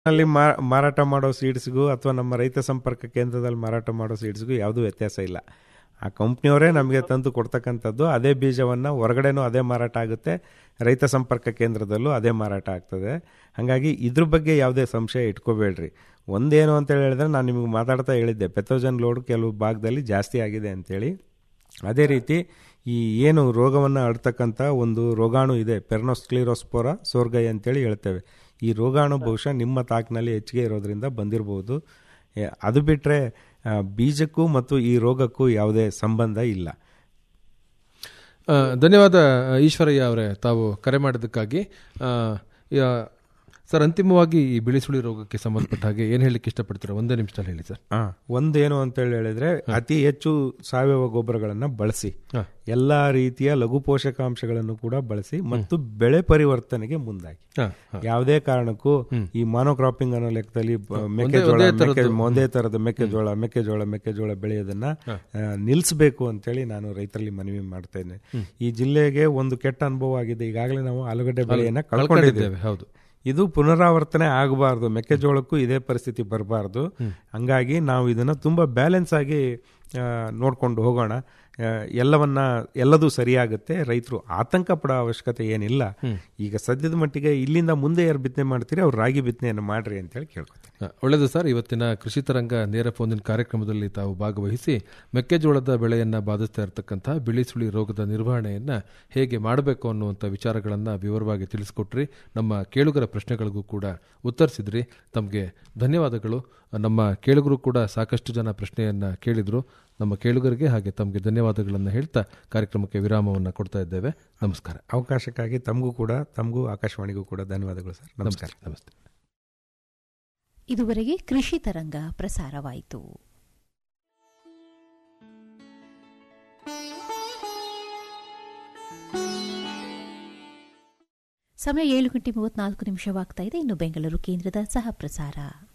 ಅಲ್ಲಿ ಮಾ- ಮಾರಾಟ ಮಾಡೋ ಸೀಡ್ಸ್ಗೂ ಅಥವಾ ನಮ್ಮ ರೈತ ಸಂಪರ್ಕ ಕೇಂದ್ರದಲ್ಲಿ ಮಾರಾಟ ಮಾಡೋ ಸೀಡ್ಸ್ಗೂ ಯಾವುದೂ ವ್ಯತ್ಯಾಸ ಇಲ್ಲ ಆ ಕಂಪ್ನಿಯವರೇ ನಮಗೆ ತಂದು ಕೊಡ್ತಕ್ಕಂಥದ್ದು ಅದೇ ಬೀಜವನ್ನು ಹೊರಗಡೆನೂ ಅದೇ ಮಾರಾಟ ಆಗುತ್ತೆ ರೈತ ಸಂಪರ್ಕ ಕೇಂದ್ರದಲ್ಲೂ ಅದೇ ಮಾರಾಟ ಆಗ್ತದೆ ಹಾಗಾಗಿ ಇದ್ರ ಬಗ್ಗೆ ಯಾವುದೇ ಸಂಶಯ ಇಟ್ಕೋಬೇಡ್ರಿ ಒಂದೇನು ಅಂತ ಹೇಳಿದ್ರೆ ನಾನು ನಿಮಗೆ ಮಾತಾಡ್ತಾ ಹೇಳಿದ್ದೆ ಪೆಥೋಜನ್ ಲೋಡ್ ಕೆಲವು ಭಾಗದಲ್ಲಿ ಜಾಸ್ತಿ ಆಗಿದೆ ಅಂತೇಳಿ ಅದೇ ರೀತಿ ಈ ಏನು ರೋಗವನ್ನು ಹರಡ್ತಕ್ಕಂಥ ಒಂದು ರೋಗಾಣು ಇದೆ ಪೆರ್ನೋಸ್ಕ್ಲಿರೋಸ್ಪೋರ ಸೋರ್ಗೈ ಅಂತೇಳಿ ಹೇಳ್ತೇವೆ ಈ ರೋಗಾಣು ಬಹುಶಃ ನಿಮ್ಮ ತಾಕಿನಲ್ಲಿ ಹೆಚ್ಚಿಗೆ ಇರೋದ್ರಿಂದ ಬಂದಿರಬಹುದು ಎ, ಅದು ಬಿಟ್ಟರೆ ಬೀಜಕ್ಕೂ ಮತ್ತು ಈ ರೋಗಕ್ಕೂ ಯಾವುದೇ ಸಂಬಂಧ ಇಲ್ಲ ಆ, ಧನ್ಯವಾದ ಈಶ್ವರಯ್ಯ ಅವರೇ ತಾವು ಕರೆ ಮಾಡಿದ್ದಕ್ಕಾಗಿ ಆ, ಯಾ- ಸರ್ ಅಂತಿಮವಾಗಿ ಈ ಬಿಳಿಸುಳಿ ರೋಗಕ್ಕೆ ಸಂಬಂಧಪಟ್ಟ ಹಾಗೆ ಏನು ಹೇಳಲಿಕ್ಕೆ ಇಷ್ಟಪಡ್ತೀರಾ ಒಂದೇ ನಿಮಿಷದಲ್ಲಿ ಹೇಳಿ ಸರ್ ಆ, ಒಂದೇನು ಅಂತೇಳಿ ಹೇಳಿದ್ರೆ ಅತಿ ಹೆಚ್ಚು ಸಾವಯವ ಗೊಬ್ಬರಗಳನ್ನು ಬಳಸಿ ಹಾ. ಎಲ್ಲ ರೀತಿಯ ಲಘು ಪೋಷಕಾಂಶಗಳನ್ನು ಕೂಡ ಬಳಸಿ ಮತ್ತು ಬೆಳೆ ಪರಿವರ್ತನೆಗೆ ಮುಂದಾಗಿ ಹಾ, ಹಾ. ಯಾವುದೇ ಕಾರಣಕ್ಕೂ ಈ ಮಾನೋಕ್ರಾಪಿಂಗ್ ಅನ್ನೋ ಲೆಕ್ಕದಲ್ಲಿ ಬ- ಮೆಕ್ಕೆಜೋಳ ಒಂದೇ ಮೆಕ್ಕೆ- ಥರದ್ದು. ಒಂದೇ ತರದ ಮೆಕ್ಕೆಜೋಳ ಮೆಕ್ಕೆಜೋಳ ಮೆಕ್ಕೆಜೋಳ ಬೆಳೆಯೋದನ್ನ ಆ, ನಿಲ್ಲಿಸಬೇಕು ಅಂತೇಳಿ ನಾನು ರೈತರಲ್ಲಿ ಮನವಿ ಮಾಡ್ತೇನೆ ಈ ಜಿಲ್ಲೆಗೆ ಒಂದು ಕೆಟ್ಟ ಅನುಭವ ಆಗಿದೆ ಈಗಾಗಲೇ ನಾವು ಆಲೂಗಡ್ಡೆ ಬೆಳೆಯನ್ನ ಕಳ್ಕೊಂಡಿದ್ದೇವೆ ಕಳ್ಕೊಂಡಿದ್ದೇವೆ ಹೌದು ಇದು ಪುನರಾವರ್ತನೆ ಆಗಬಾರ್ದು ಮೆಕ್ಕೆಜೋಳಕ್ಕೂ ಇದೇ ಪರಿಸ್ಥಿತಿ ಬರಬಾರ್ದು ಹಂಗಾಗಿ ನಾವು ಇದನ್ನ ತುಂಬಾ ಬ್ಯಾಲೆನ್ಸ್ ಆಗಿ ಆ, ನೋಡ್ಕೊಂಡು ಹೋಗೋಣ ಆ, ಎಲ್ಲವನ್ನ ಎಲ್ಲದೂ ಸರಿಯಾಗುತ್ತೆ ರೈತರು ಆತಂಕ ಪಡೋ ಅವಶ್ಯಕತೆ ಏನಿಲ್ಲ ಈಗ ಸದ್ಯದ ಮಟ್ಟಿಗೆ ಇಲ್ಲಿಂದ ಮುಂದೆ ಯಾರು ಬಿತ್ತನೆ ಮಾಡ್ತೀರಿ ಅವ್ರು ರಾಗಿ ಬಿತ್ತನೆಯನ್ನು ಮಾಡ್ರಿ ಅಂತೇಳಿ ಕೇಳ್ಕೊತೀನಿ ಆ, ಒಳ್ಳೆಯದು ಸರ್ ಇವತ್ತಿನ ಕೃಷಿ ತರಂಗ ನೇರ ಫೋನಿನ ಕಾರ್ಯಕ್ರಮದಲ್ಲಿ ತಾವು ಭಾಗವಹಿಸಿ ಮೆಕ್ಕೆಜೋಳದ ಬೆಳೆಯನ್ನ ಬಾಧಿಸ್ತಾ ಇರತಕ್ಕಂಥ ಬಿಳಿ ಸುಳಿ ರೋಗದ ನಿರ್ವಹಣೆಯನ್ನ ಹೇಗೆ ಮಾಡಬೇಕು ಅನ್ನುವಂಥ ವಿಚಾರಗಳನ್ನ ವಿವರವಾಗಿ ತಿಳಿಸ್ಕೊಟ್ರಿ ನಮ್ಮ ಕೇಳುಗರ ಪ್ರಶ್ನೆಗಳಿಗೂ ಕೂಡ ಉತ್ತರಿಸಿದ್ರಿ ತಮಗೆ ಧನ್ಯವಾದಗಳು ನಮ್ಮ ಕೇಳುಗರು ಕೂಡ ಸಾಕಷ್ಟು ಜನ ಪ್ರಶ್ನೆಯನ್ನ ಕೇಳಿದ್ರು ನಮ್ಮ ಕೇಳುಗರಿಗೆ ಹಾಗೆ ತಮಗೆ ಧನ್ಯವಾದಗಳನ್ನು ಹೇಳ್ತಾ ಕಾರ್ಯಕ್ರಮಕ್ಕೆ ವಿರಾಮವನ್ನು ಕೊಡ್ತಾ ಇದ್ದೇವೆ ನಮಸ್ಕಾರ ಅವಕಾಶಕ್ಕಾಗಿ ತಮಗೂ ಕೂಡ ತಮಗೂ ಆಕಾಶವಾಣಿಗೂ ಕೂಡ ಧನ್ಯವಾದಗಳು ಸರ್ ನಮಸ್ಕಾರ ನಮಸ್ತೆ ಇದುವರೆಗೆ ಕೃಷಿ ತರಂಗ ಪ್ರಸಾರವಾಯಿತು ಸಮಯ ಏಳು ಗಂಟೆ ಮೂವತ್ನಾಲ್ಕು ನಿಮಿಷವಾಗ್ತಾ ಇದೆ ಇನ್ನು ಬೆಂಗಳೂರು ಕೇಂದ್ರದ ಸಹ ಪ್ರಸಾರ